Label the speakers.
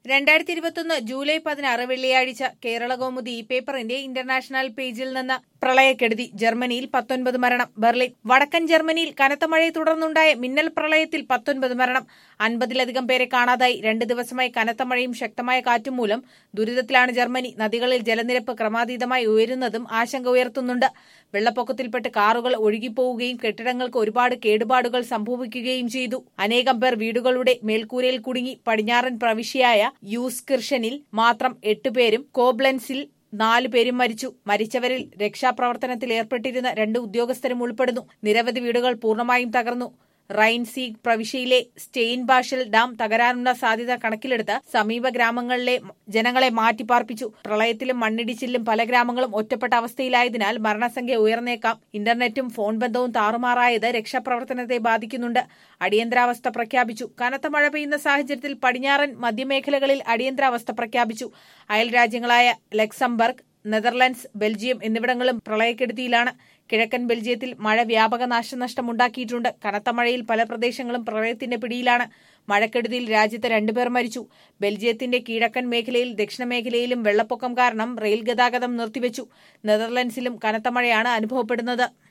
Speaker 1: രണ്ടായിരത്തി ഇരുപത്തൊന്ന് ജൂലൈ പതിനാറ് വെള്ളിയാഴ്ച കേരള കൗമുദി ഈ പേപ്പറിന്റെ ഇന്റർനാഷണൽ പേജിൽ നിന്ന് പ്രളയക്കെടുതി ജർമ്മനിയിൽ പത്തൊൻപത് മരണം ബെർലിൻ വടക്കൻ ജർമ്മനിയിൽ കനത്ത മഴയെ തുടർന്നുണ്ടായ മിന്നൽ പ്രളയത്തിൽ പത്തൊൻപത് മരണം അൻപതിലധികം പേരെ കാണാതായി രണ്ട് ദിവസമായി കനത്ത മഴയും ശക്തമായ കാറ്റും മൂലം ദുരിതത്തിലാണ് ജർമ്മനി നദികളിൽ ജലനിരപ്പ് ക്രമാതീതമായി ഉയരുന്നതും ആശങ്ക ഉയർത്തുന്നുണ്ട് വെള്ളപ്പൊക്കത്തിൽപ്പെട്ട് കാറുകൾ ഒഴുകിപ്പോവുകയും കെട്ടിടങ്ങൾക്ക് ഒരുപാട് കേടുപാടുകൾ സംഭവിക്കുകയും ചെയ്തു അനേകം പേർ വീടുകളുടെ മേൽക്കൂരയിൽ കുടുങ്ങി പടിഞ്ഞാറൻ പ്രവിശ്യയായ യൂസ്കിർഷനിൽ മാത്രം എട്ടുപേരും കോബ്ലൻസിൽ നാലു പേരും മരിച്ചു മരിച്ചവരിൽ രക്ഷാപ്രവർത്തനത്തിൽ ഏർപ്പെട്ടിരുന്ന രണ്ട് ഉദ്യോഗസ്ഥരും ഉൾപ്പെടുന്നു നിരവധി വീടുകൾ പൂർണ്ണമായും തകർന്നു റൈൻ സീഗ് പ്രവിശ്യയിലെ സ്റ്റെയിൻബാഷൽ ഡാം തകരാനുള്ള സാധ്യത കണക്കിലെടുത്ത് സമീപ ഗ്രാമങ്ങളിലെ ജനങ്ങളെ മാറ്റിപ്പാർപ്പിച്ചു പ്രളയത്തിലും മണ്ണിടിച്ചിലും പല ഗ്രാമങ്ങളും ഒറ്റപ്പെട്ട അവസ്ഥയിലായതിനാൽ മരണസംഖ്യ ഉയർന്നേക്കാം ഇന്റർനെറ്റും ഫോൺ ബന്ധവും താറുമാറായത് രക്ഷാപ്രവർത്തനത്തെ ബാധിക്കുന്നുണ്ട് അടിയന്തരാവസ്ഥ പ്രഖ്യാപിച്ചു കനത്ത മഴ പെയ്യുന്ന സാഹചര്യത്തിൽ പടിഞ്ഞാറൻ മധ്യമേഖലകളിൽ അടിയന്തരാവസ്ഥ പ്രഖ്യാപിച്ചു അയൽ രാജ്യങ്ങളായ ലക്സംബർഗ് നെതർലൻഡ്സ് ബെൽജിയം എന്നിവിടങ്ങളും പ്രളയക്കെടുതിയിലാണ് കിഴക്കൻ ബെൽജിയത്തിൽ മഴ വ്യാപക നാശനഷ്ടമുണ്ടാക്കിയിട്ടുണ്ട് കനത്ത മഴയിൽ പല പ്രദേശങ്ങളും പ്രളയത്തിന്റെ പിടിയിലാണ് മഴക്കെടുതിയിൽ രാജ്യത്ത് രണ്ടുപേർ മരിച്ചു ബെൽജിയത്തിന്റെ കിഴക്കൻ മേഖലയിൽ ദക്ഷിണ മേഖലയിലും വെള്ളപ്പൊക്കം കാരണം റെയിൽ ഗതാഗതം നിർത്തിവച്ചു നെതർലൻഡ്സിലും കനത്ത മഴയാണ് അനുഭവപ്പെടുന്നത്